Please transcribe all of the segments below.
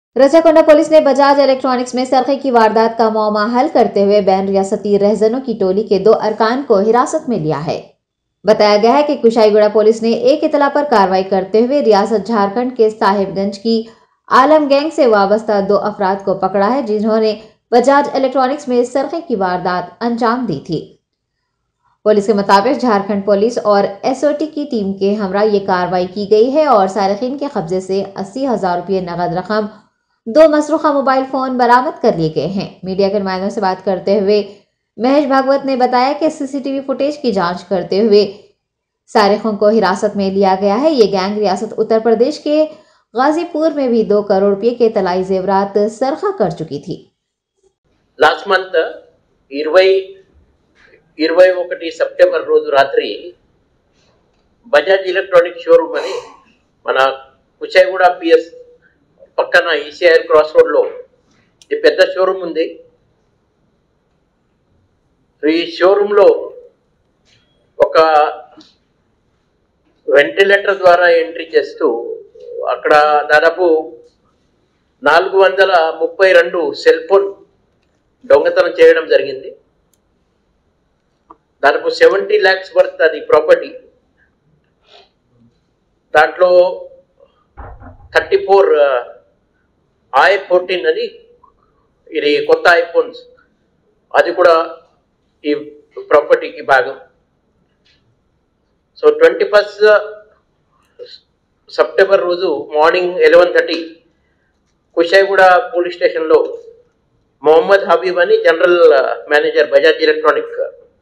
रजाकोंडा police ने Bajaj electronics में सरखे की वारदात का मामला हल करते हुए बैन रियासती रहजनों की टोली के दो अरकान को हिरासत में लिया है बताया गया है कि कुशाईगुड़ा पुलिस ने एक इतला पर कार्रवाई करते हुए रियासत झारखंड के साहिबगंज की आलम गैंग से वाबस्ता दो अफराद को पकड़ा है जिन्होंने बजाज इलेक्ट्रॉनिक्स में सरखे की वारदात अंजाम दी थी पुलिस के मुताबिक झारखंड पुलिस और एसओटी की टीम के हमरा ये कार्रवाई की गई है और सार्फिन के कब्जे से अस्सी हजार रुपये नगद रकम दो मसरूखा मोबाइल फोन बरामद कर लिए गए हैं मीडिया के नुमाइंदों से बात करते हुए महेश भागवत ने बताया कि सीसीटीवी फुटेज की जांच करते हुए सारिखों को हिरासत में लिया गया है ये गैंग रियासत उत्तर प्रदेश के गाजीपुर में भी दो करोड़ रुपये के तलाई जेवरात सरखा कर चुकी थी లాస్ట్ మంత్ ఇరవై ఇరవై ఒకటి సెప్టెంబర్ రోజు రాత్రి బజాజ్ ఎలక్ట్రానిక్ షోరూమ్ అని మన కుచాయిగూడ పిఎస్ పక్కన ఈసీఐఆర్ క్రాస్ రోడ్లో ఈ పెద్ద షోరూమ్ ఉంది ఈ షోరూంలో ఒక వెంటిలేటర్ ద్వారా ఎంట్రీ చేస్తూ అక్కడ దాదాపు నాలుగు వందల ముప్పై రెండు సెల్ ఫోన్ దొంగతనం చేయడం జరిగింది దాదాపు సెవెంటీ ల్యాక్స్ వర్త్ అది ప్రాపర్టీ దాంట్లో థర్టీ ఫోర్ ఐ ఫోర్టీన్ అని ఇది కొత్త ఐఫోన్స్ అది కూడా ఈ ప్రాపర్టీకి భాగం సో ట్వంటీ ఫస్ట్ సెప్టెంబర్ రోజు morning eleven thirty Kushaiguda police స్టేషన్లో మొహమ్మద్ హబీబ్ అని జనరల్ మేనేజర్ బజాజ్ ఎలక్ట్రానిక్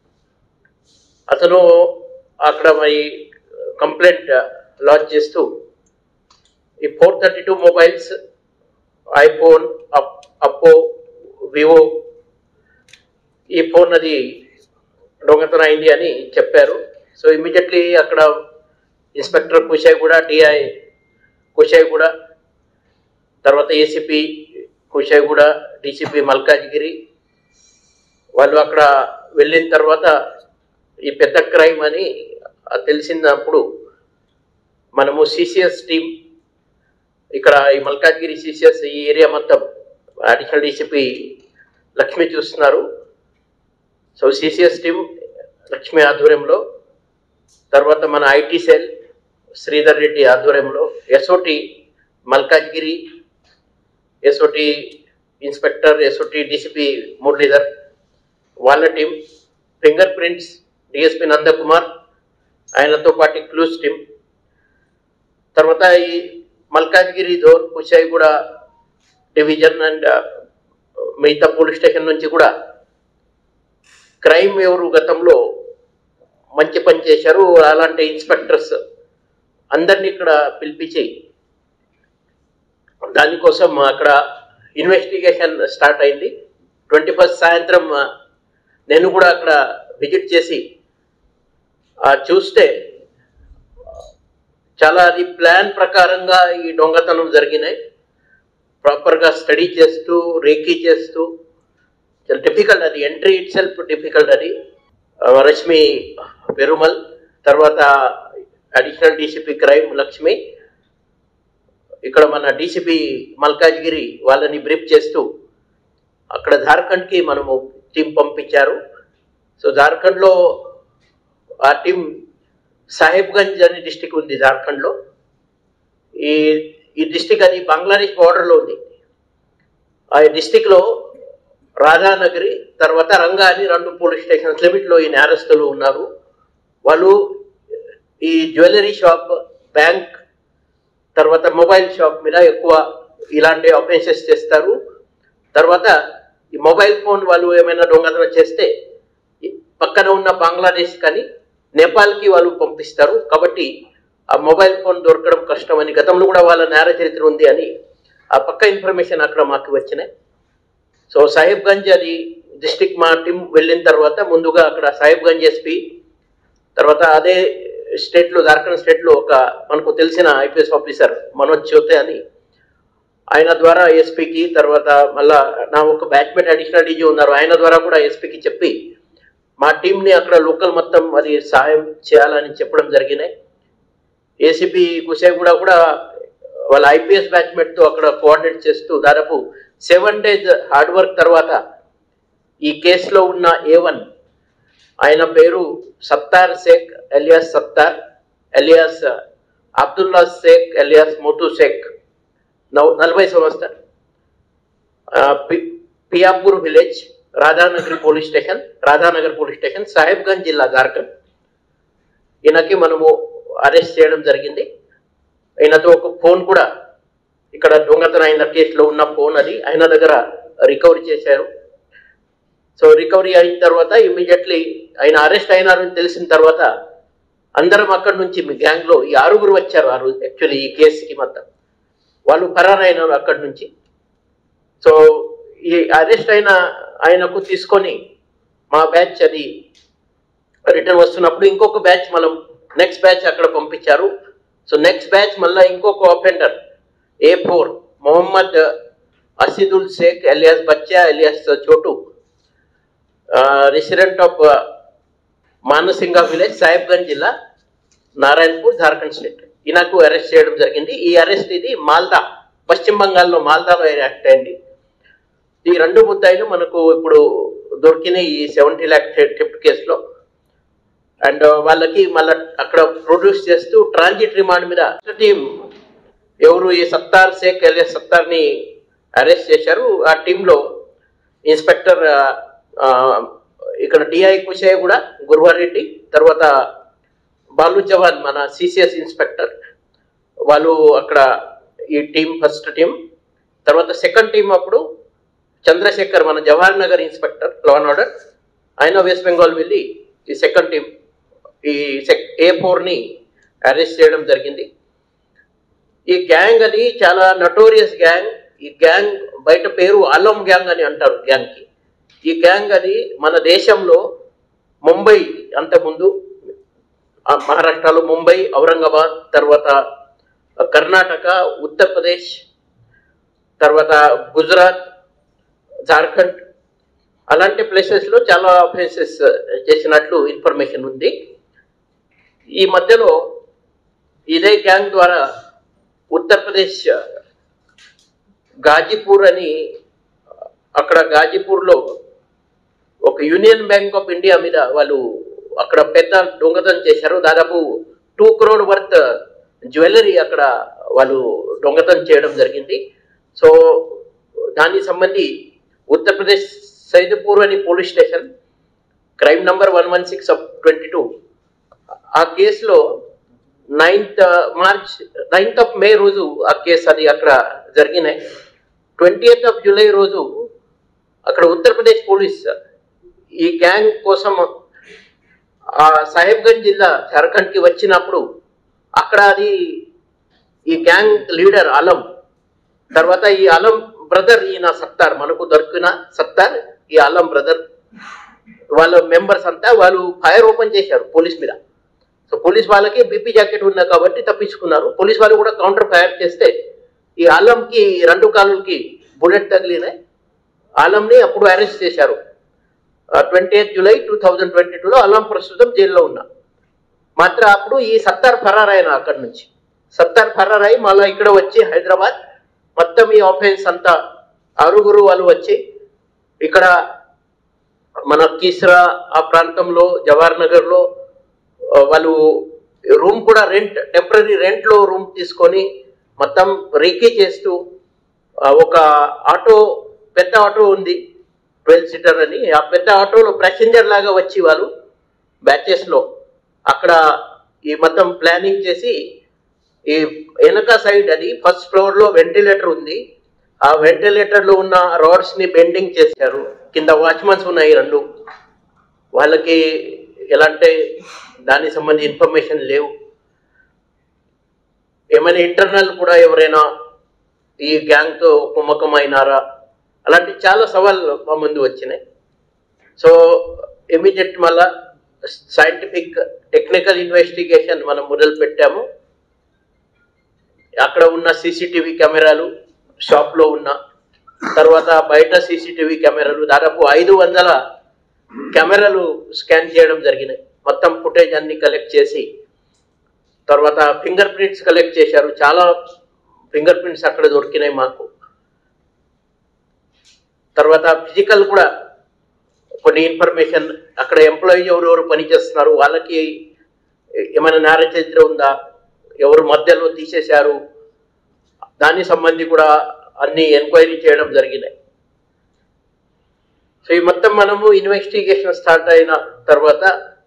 అతను అక్కడ మరి కంప్లైంట్ లాంచ్ చేస్తూ ఈ four thirty two mobiles iPhone up Oppo Vivo ఈ ఫోన్ అది దొంగతనం అయింది అని చెప్పారు సో ఇమీడియట్లీ అక్కడ ఇన్స్పెక్టర్ కుషాయిగూడ డిఐ కుషాయిగూడ తర్వాత ఏసీపీ కుషాయిగూడ డీసీపీ మల్కాజ్గిరి వాళ్ళు అక్కడ వెళ్ళిన తర్వాత ఈ పెద్ద క్రైమ్ అని తెలిసినప్పుడు మనము సిసిఎస్ టీం ఇక్కడ ఈ మల్కాజ్గిరి సిసిఎస్ ఈ ఏరియా మొత్తం అడిషనల్ డీసీపీ లక్ష్మి చూస్తున్నారు సో సిసిఎస్ టీం లక్ష్మి ఆధ్వర్యంలో తర్వాత మన ఐటీ సెల్ శ్రీధర్ రెడ్డి ఆధ్వర్యంలో SOT Malkajgiri SOT inspector SOT DCP Muralidhar వాళ్ళ team finger prints DSP Nandakumar ఆయనతో పాటు క్లూస్ టీం తర్వాత ఈ Malkajgiri zone Kushaiguda division and మిగతా పోలీస్ స్టేషన్ నుంచి కూడా క్రైమ్ ఎవరు గతంలో మంచి పని చేశారు అలాంటి ఇన్స్పెక్టర్స్ అందరినీ ఇక్కడ పిలిపించి దానికోసం అక్కడ ఇన్వెస్టిగేషన్ స్టార్ట్ అయింది ట్వంటీ ఫస్ట్ సాయంత్రం నేను కూడా అక్కడ విజిట్ చేసి చూస్తే చాలా అది ప్లాన్ ప్రకారంగా ఈ దొంగతనం జరిగినాయి ప్రాపర్గా స్టడీ చేస్తూ రేకీ చేస్తూ చాలా డిఫికల్ట్ అది ఎంట్రీ ఇట్ సెల్ఫ్ డిఫికల్ట్ అది రష్మి పెరుమల్ తర్వాత అడిషనల్ డీసీపీ క్రైమ్ లక్ష్మి ఇక్కడ మన డీసీపీ మల్కాజ్గిరి వాళ్ళని బ్రీఫ్ చేస్తూ అక్కడ జార్ఖండ్కి మనము టీం పంపించారు సో జార్ఖండ్లో ఆ టీం సాహెబ్గంజ్ అనే డిస్టిక్ ఉంది జార్ఖండ్లో ఈ ఈ డిస్టిక్ అది బంగ్లాదేశ్ బార్డర్లో ఉంది ఆ డిస్టిక్లో రాధానగరి తర్వాత రంగా అని రెండు పోలీస్ స్టేషన్స్ లిమిట్లో ఈ నేరస్తులు ఉన్నారు వాళ్ళు ఈ జ్యువెలరీ షాప్ బ్యాంక్ తర్వాత మొబైల్ షాప్ మీద ఎక్కువ ఇలాంటి అఫెన్సెస్ చేస్తారు తర్వాత ఈ మొబైల్ ఫోన్ వాళ్ళు ఏమైనా దొంగతనం చేస్తే పక్కన ఉన్న బంగ్లాదేశ్ కానీ నేపాల్కి వాళ్ళు పంపిస్తారు కాబట్టి ఆ మొబైల్ ఫోన్ దొరకడం కష్టం అని గతంలో కూడా వాళ్ళ నేర చరిత్ర ఉంది అని ఆ పక్క ఇన్ఫర్మేషన్ అక్కడ మాకు వచ్చినాయి సో సాహిబ్గంజ్ అది డిస్టిక్ మా టీం వెళ్ళిన తర్వాత ముందుగా అక్కడ సాహిబ్గంజ్ ఎస్పీ తర్వాత అదే స్టేట్లో జార్ఖండ్ స్టేట్లో ఒక మనకు తెలిసిన ఐపీఎస్ ఆఫీసర్ మనోజ్ చోతే అని ఆయన ద్వారా ఎస్పీకి తర్వాత మళ్ళా నా ఒక బ్యాచ్మేట్ అడిషనల్ డీజీ ఉన్నారు ఆయన ద్వారా కూడా ఎస్పీకి చెప్పి మా టీంని అక్కడ లోకల్ మొత్తం అది సహాయం చేయాలని చెప్పడం జరిగినాయి ఏసీపీ కుషాయిగూడ కూడా వాళ్ళ ఐపీఎస్ బ్యాచ్మెంట్ తో అక్కడ కోఆర్డినేట్ చేస్తూ దాదాపు సెవెన్ డేస్ హార్డ్ వర్క్ తర్వాత ఈ కేసులో ఉన్న ఏ వన్ ఆయన పేరు Sattar Sheikh alias Sattar alias Abdullah Sheikh alias Motu Sheikh నవ్ నలభై సంవత్సరాలు ఆ, పి- Piyapur village Radhanagar police station Radhanagar police station Sahebganj జిల్లా జార్ఖండ్ ఈయనకి మనము అరెస్ట్ చేయడం జరిగింది ఈయనతో ఒక ఫోన్ కూడా ఇక్కడ దొంగతనం అయిన కేసులో ఉన్న ఫోన్ అది ఆయన దగ్గర రికవరీ చేశారు సో రికవరీ అయిన తర్వాత ఇమీడియట్లీ ఆయన అరెస్ట్ అయినారని తెలిసిన తర్వాత అందరం అక్కడి నుంచి మీ గ్యాంగ్ లో ఈ ఆరుగురు వచ్చారు ఆ రోజు యాక్చువల్లీ ఈ కేసుకి మొత్తం వాళ్ళు పరారైనారు అక్కడి నుంచి సో ఈ అరెస్ట్ అయిన ఆయనకు తీసుకొని మా బ్యాచ్ అది రిటర్న్ వస్తున్నప్పుడు ఇంకొక బ్యాచ్ మనం నెక్స్ట్ బ్యాచ్ అక్కడ పంపించారు సో నెక్స్ట్ బ్యాచ్ మళ్ళీ ఇంకొక offender A four Mohammed Asidul Sheikh alias Bachcha alias Chotu resident of Mansinga village Sahibganj జిల్లా నారాయణపూర్ జార్ఖండ్ స్టేట్ ఈయనకు అరెస్ట్ చేయడం జరిగింది ఈ అరెస్ట్ ఇది మాల్దా పశ్చిమ బంగాల్లో మాల్దాలో యాక్ట్ అయింది ఈ రెండు ముద్దాయిలు మనకు ఇప్పుడు దొరికిన ఈ సెవెంటీ ల్యాక్ టిప్ట్ కేసులో అండ్ వాళ్ళకి మళ్ళీ అక్కడ ప్రొడ్యూస్ చేస్తూ ట్రాన్జిట్ రిమాండ్ మీద టీం ఎవరు ఈ సత్తార్ షేక్ అలియా సత్తార్ని అరెస్ట్ చేశారు ఆ టీంలో ఇన్స్పెక్టర్ ఆ, ఆ, ఇక్కడ డిఐ కుషయ్య కూడా గురువార్ రెడ్డి తర్వాత బాలు జవాన్ మన సిసిఎస్ ఇన్స్పెక్టర్ వాళ్ళు అక్కడ ఈ టీం ఫస్ట్ టీం తర్వాత సెకండ్ టీం అప్పుడు చంద్రశేఖర్ మన Jawahar Nagar inspector law and order ఆయన వెస్ట్ బెంగాల్ వెళ్ళి ఈ సెకండ్ టీం ఈ సెక్ ఏ ఫోర్ని అరెస్ట్ చేయడం జరిగింది ఈ గ్యాంగ్ అది చాలా నటోరియస్ గ్యాంగ్ ఈ గ్యాంగ్ బయట పేరు అలం గ్యాంగ్ అని అంటారు గ్యాంగ్కి ఈ గ్యాంగ్ అది మన దేశంలో ముంబై అంతకుముందు ఆ మహారాష్ట్రలో ముంబై ఔరంగాబాద్ తర్వాత కర్ణాటక ఉత్తరప్రదేశ్ తర్వాత గుజరాత్ జార్ఖండ్ అలాంటి ప్లేసెస్లో చాలా ఆఫెన్సెస్ చేసినట్లు ఇన్ఫర్మేషన్ ఉంది ఈ మధ్యలో ఇదే గ్యాంగ్ ద్వారా ఉత్తరప్రదేశ్ గాజీపూర్ అని అక్కడ గాజీపూర్లో ఒక యూనియన్ బ్యాంక్ ఆఫ్ ఇండియా మీద వాళ్ళు అక్కడ పెద్ద దొంగతనం చేశారు దాదాపు టూ క్రోడ్ వర్త్ జ్యువెలరీ అక్కడ వాళ్ళు దొంగతనం చేయడం జరిగింది సో దానికి సంబంధి ఉత్తరప్రదేశ్ సైదపూర్ అని police station crime number one one six of twenty two ఆ కేసులో ninth March ninth of May రోజు ఆ కేసు అది అక్కడ జరిగినాయి ట్వంటీ ఎయిత్ ఆఫ్ జూలై రోజు అక్కడ ఉత్తరప్రదేశ్ పోలీస్ ఈ గ్యాంగ్ కోసం ఆ సాహెబ్గంజ్ జిల్లా జార్ఖండ్కి వచ్చినప్పుడు అక్కడ అది ఈ గ్యాంగ్ లీడర్ అలం తర్వాత ఈ అలం బ్రదర్ ఈయన సత్తార్ మనకు దొరికిన సత్తార్ ఈ అలం బ్రదర్ వాళ్ళ మెంబర్స్ అంతా వాళ్ళు ఫైర్ ఓపెన్ చేశారు పోలీస్ మీద సో పోలీస్ వాళ్ళకి బీపీ జాకెట్ ఉన్నా కాబట్టి తప్పించుకున్నారు పోలీస్ వాళ్ళు కూడా కౌంటర్ ఫైర్ చేస్తే ఈ ఆలంకి రెండు కాలుకి బుల్లెట్ తగిలినాయి ఆలంని అప్పుడు అరెస్ట్ చేశారు twenty eighth July two thousand twenty టూలో అల్లం ప్రస్తుతం జైల్లో ఉన్నా మాత్రం అప్పుడు ఈ సత్తార్ ఫరార్ అయిన అక్కడి నుంచి సత్తార్ ఫరార్ అయి మళ్ళీ ఇక్కడ వచ్చి హైదరాబాద్ మొత్తం ఈ ఆఫెన్స్ అంతా ఆరుగురు వాళ్ళు వచ్చి ఇక్కడ మన కీసరా ఆ ప్రాంతంలో జవహర్ నగర్లో ఆ, వాళ్ళు రూమ్ కూడా రెంట్ టెంపరీ రెంట్లో రూమ్ తీసుకొని మొత్తం రేకీ చేస్తూ ఆ, ఒక ఆటో పెద్ద ఆటో ఉంది ట్వెల్వ్ సీటర్ అని ఆ పెద్ద ఆటోలో ప్యాసింజర్ లాగా వచ్చి వాళ్ళు బ్యాచెస్లో అక్కడ ఈ మొత్తం ప్లానింగ్ చేసి ఈ వెనక సైడ్ అది ఫస్ట్ ఫ్లోర్ లో వెంటిలేటర్ ఉంది ఆ వెంటిలేటర్ లో ఉన్న రాడ్స్ ని బెండింగ్ చేశారు కింద వాచ్మన్స్ ఉన్నాయి రెండు వాళ్ళకి ఎలాంటి దానికి సంబంధించి ఇన్ఫర్మేషన్ లేవు ఏమైనా ఇంటర్నల్ కూడా ఎవరైనా ఈ గ్యాంగ్ తో కుమ్మకం అయినారా అలాంటి చాలా సవాళ్ళు మా ముందు వచ్చినాయి సో ఇమీడియట్ మళ్ళా సైంటిఫిక్ టెక్నికల్ ఇన్వెస్టిగేషన్ మనం మొదలు పెట్టాము అక్కడ ఉన్న సీసీటీవీ కెమెరాలు షాప్లో ఉన్న తర్వాత బయట సీసీటీవీ కెమెరాలు దాదాపు ఐదు వందల కెమెరాలు స్కాన్ చేయడం జరిగినాయి మొత్తం ఫుటేజ్ అన్ని కలెక్ట్ చేసి తర్వాత ఫింగర్ ప్రింట్స్ కలెక్ట్ చేశారు చాలా ఫింగర్ ప్రింట్స్ అక్కడ దొరికినాయి మాకు తర్వాత ఫిజికల్ కూడా కొన్ని ఇన్ఫర్మేషన్ అక్కడ ఎంప్లాయీ ఎవరెవరు పనిచేస్తున్నారు వాళ్ళకి ఏమైనా నేర చరిత్ర ఉందా ఎవరు మధ్యలో తీసేశారు దానికి సంబంధి కూడా అన్ని ఎంక్వైరీ చేయడం జరిగినాయి సో ఈ మొత్తం మనము ఇన్వెస్టిగేషన్ స్టార్ట్ అయిన తర్వాత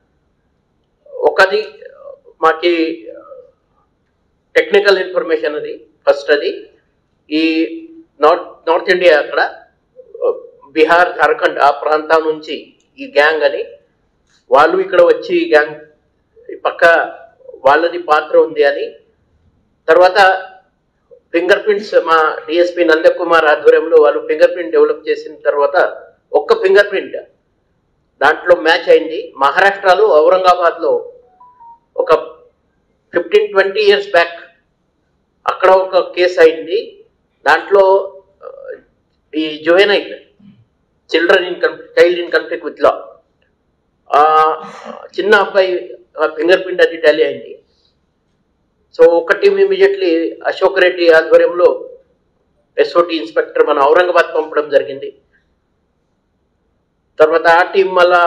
ఒకది మాకి టెక్నికల్ ఇన్ఫర్మేషన్ అది ఫస్ట్ అది ఈ నార్త్ నార్త్ ఇండియా అక్కడ బీహార్ జార్ఖండ్ ఆ ప్రాంతం నుంచి ఈ గ్యాంగ్ అని వాళ్ళు ఇక్కడ వచ్చి ఈ గ్యాంగ్ ఈ పక్క వాళ్ళది పాత్ర ఉంది అని తర్వాత ఫింగర్ ప్రింట్స్ మా డిఎస్పి నందకుమార్ ఆధ్వర్యంలో వాళ్ళు ఫింగర్ ప్రింట్ డెవలప్ చేసిన తర్వాత ఒక్క ఫింగర్ ప్రింట్ దాంట్లో మ్యాచ్ అయింది మహారాష్ట్రలో ఔరంగాబాద్లో ఒక ఫిఫ్టీన్ ట్వంటీ ఇయర్స్ బ్యాక్ అక్కడ ఒక కేసు అయింది దాంట్లో ఆ, ఈ juvenile children in child in conflict with law చిన్న అబ్బాయి ఫింగర్ ప్రింట్ అది టాలీ అయింది సో ఒక టీం ఇమీడియట్లీ అశోక్ రెడ్డి ఆధ్వర్యంలో ఎస్ఓటి ఇన్స్పెక్టర్ మన ఔరంగాబాద్ పంపడం జరిగింది తర్వాత ఆ టీం మళ్ళా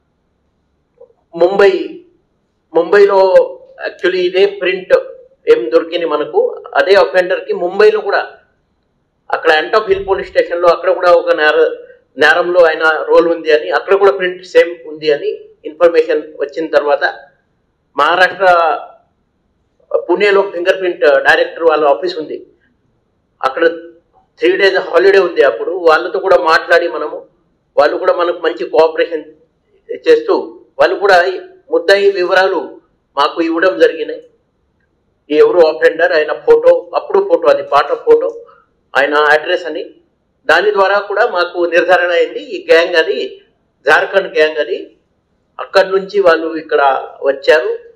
ముంబై ముంబైలో యాక్చువల్లీ ఇదే ప్రింట్ ఏం దొరికింది మనకు అదే offender కి ముంబైలో కూడా అక్కడ ఆఫ్ హిల్ పోలీస్ స్టేషన్లో అక్కడ కూడా ఒక నేర నేరంలో ఆయన రోల్ ఉంది అని అక్కడ కూడా ప్రింట్ సేమ్ ఉంది అని ఇన్ఫర్మేషన్ వచ్చిన తర్వాత మహారాష్ట్ర పుణేలో ఫింగర్ ప్రింట్ డైరెక్టర్ వాళ్ళ ఆఫీస్ ఉంది అక్కడ త్రీ డేస్ హాలిడే ఉంది అప్పుడు వాళ్ళతో కూడా మాట్లాడి మనము వాళ్ళు కూడా మనకు మంచి కోఆపరేషన్ చేస్తూ వాళ్ళు కూడా ఈ ముద్దాయి వివరాలు మాకు ఇవ్వడం జరిగినాయి ఈ ఎవరు అఫెండర్ ఆయన ఫోటో అప్పుడు ఫోటో అది పాట ఫోటో ఆయన అడ్రస్ అని దాని ద్వారా కూడా మాకు నిర్ధారణ అయింది ఈ గ్యాంగ్ అది జార్ఖండ్ గ్యాంగ్ అది అక్కడి నుంచి వాళ్ళు ఇక్కడ వచ్చారు